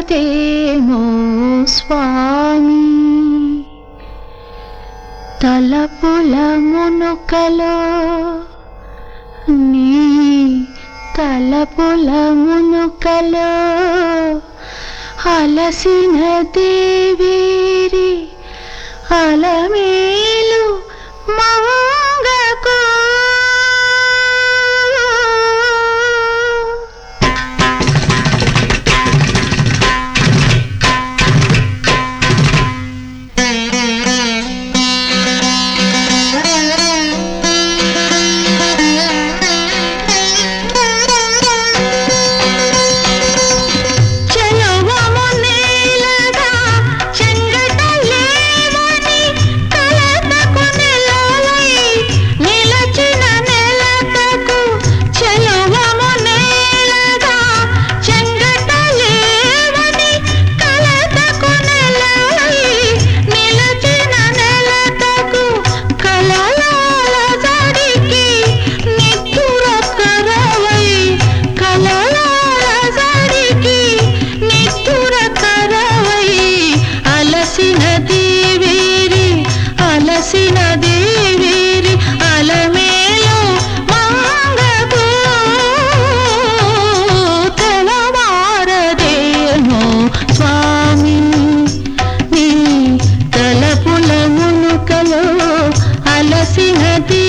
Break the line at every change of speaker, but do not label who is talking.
తెలవారదేమో స్వామి తలపుల మునుకలో నీ తలపుల మునుకలో అలసిన దేవేరి అలమేలు మంగకు చెలువము నేలగా చెంగటలేవని కలతకు నెలవై నిలచిన నెలతకు చెలువము నేలగా చెంగటలేవని కలతకు నెలవై నిలచిన నెలతకు కలలాల జడికి నిత్తుర కరవై కలలాల జడికి నిత్తుర కరవై అలసిన దేవేరి అలసిన దేవేరి అలమేలు మంగకు తెలవారదేమో స్వామి నీ తలపుల మునుకలో అలసిన దే